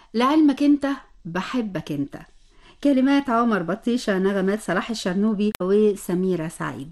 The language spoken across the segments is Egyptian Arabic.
لعلمك انت بحبك انت كلمات عمر بطيشة نغمات صلاح الشرنوبي وسميرة سعيد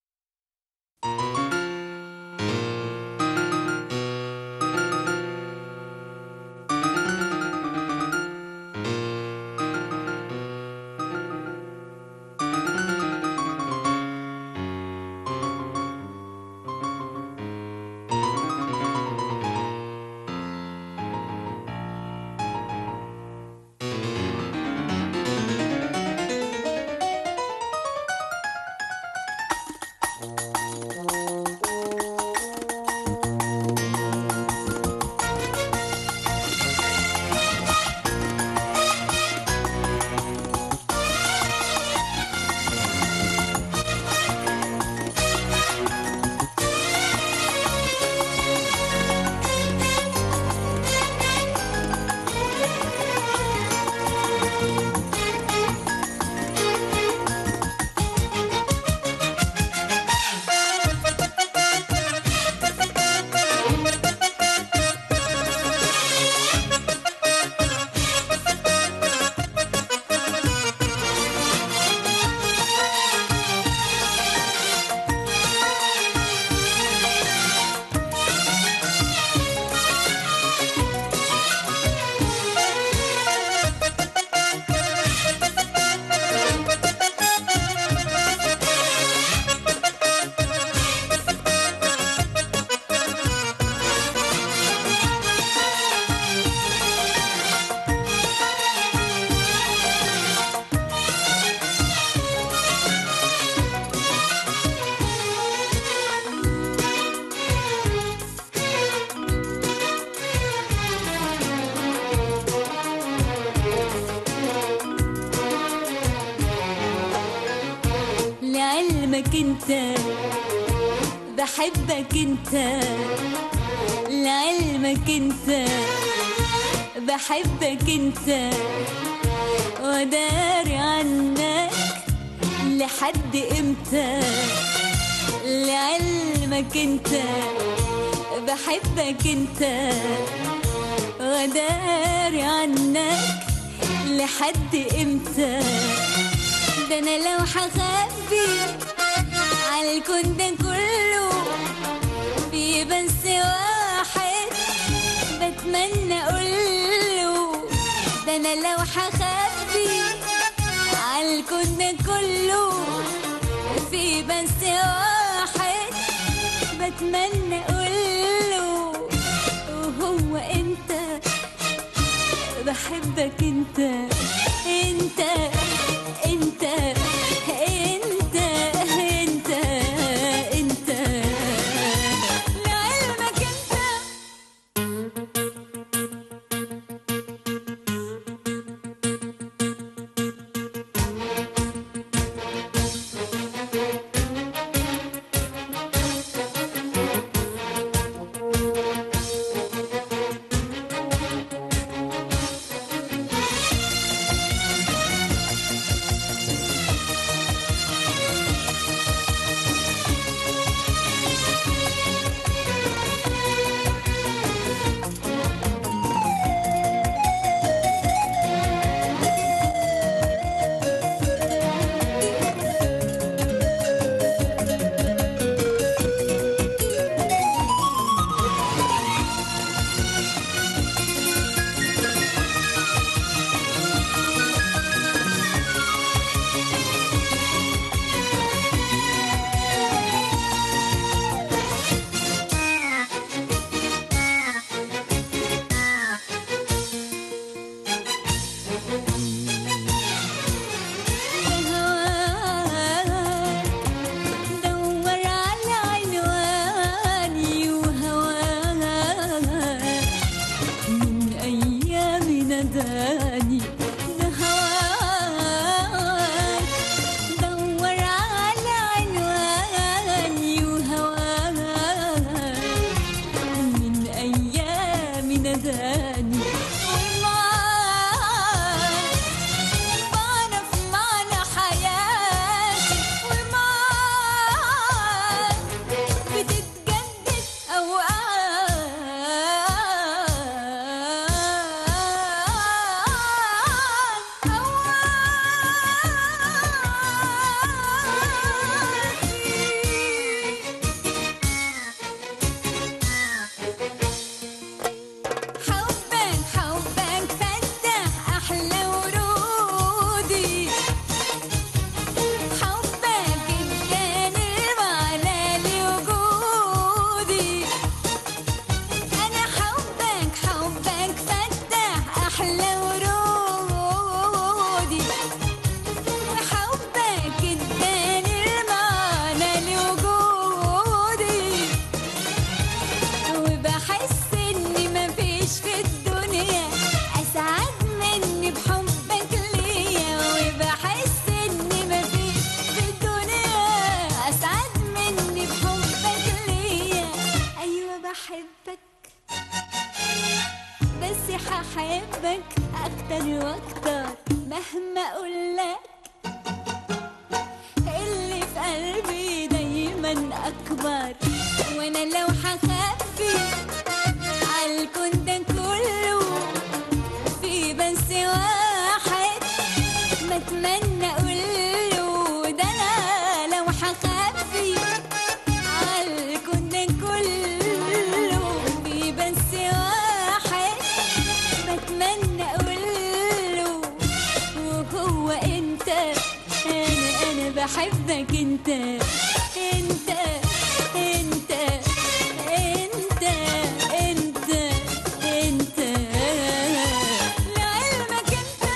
لعلمك انت بحبك انت لعلمك انت بحبك انت وداري عنك لحد امتى لعلمك انت بحبك انت وداري عنك لحد امتى ده انا لو هخبي على الكون ده كله في بس واحد بتمنى اقوله ده انا لو هخبي على الكون ده كله في بس واحد بتمنى اقوله وهو انت بحبك انت انت انت انت انت انت لعلمك انت دور على عنواني وهواك من أيام نداني ده هواك دور على عنواني وهواك من أيام نداني ومعاك بعرف معنى حياتي ومعاك بتتجدد بحبك اكتر واكتر مهما اقولك اللي في قلبي دايما اكبر وانا لو هخبي عالكون ده كله في بس واحد ما اتمنى اقوله ده انا لو هخبي عالكون ده كله في بس واحد بتمنى اقوله وهو انت انا انا بحبك انت انت انت انت انت انت لعلمك انت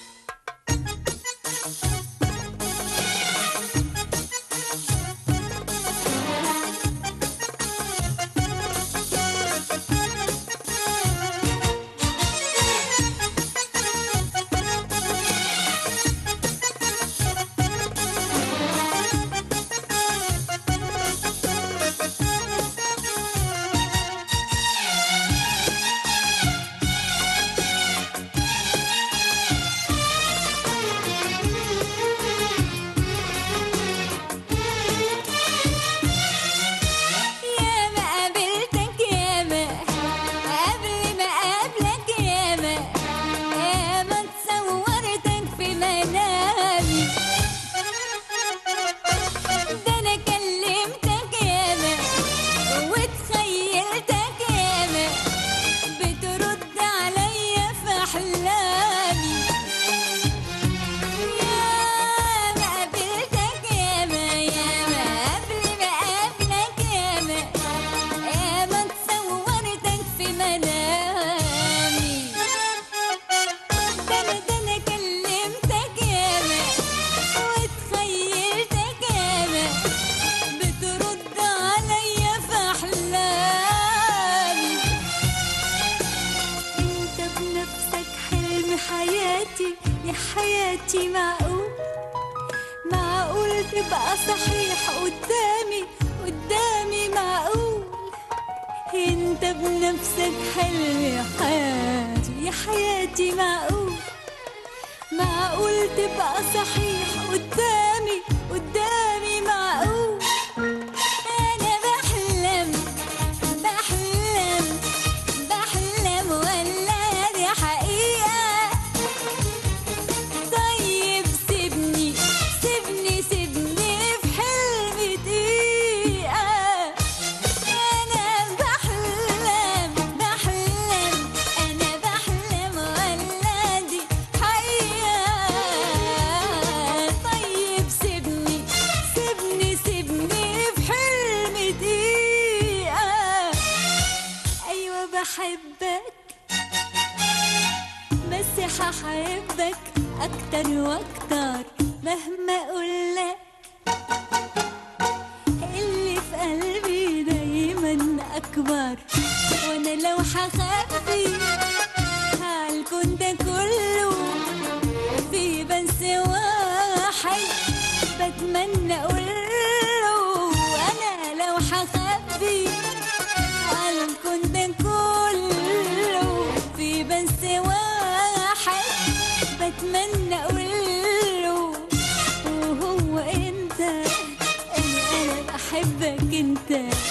ياما قابلتك ياما قبل ما اقابلك ياما ياما اتصورتك في منامي ده انا كلمتك ياما وتخيلتك ياما بترد عليا في احلامي ياما قابلتك ياما ياما قبل ما اقابلك ياما ياما اتصورتك في منامي ده انا ده انا كلمتك ياما وتخيلتك ياما بترد عليا في احلامي انت بنفسك حلم حياتي يا حياتي معقول معقول تبقى صحيح قدامي قدامي معقول انت بنفسك حلم حياتي يا حياتي معقول معقول تبقى صحيح قدامي قدامي معقول انا بحلم بحلم بحلم ولا دي حقيقة طيب سيبني سيبني سيبني في حلم دقيقة أنا بحلم بحلم أنا بحلم ولا دي حقيقة طيب سيبني سيبني سيبني في حلم دقيقة أيوة بحبك بس هحبك أكتر وأكتر مهما أقولك اللي في قلبي دايما أكبر وأنا لو هخبي هالكون ده كله في بس واحد بتمنى أقوله أنا لو هخبي هالكون ده كله في بس واحد بتمنى أقوله وهو أنت أنا أنا بحبك أنت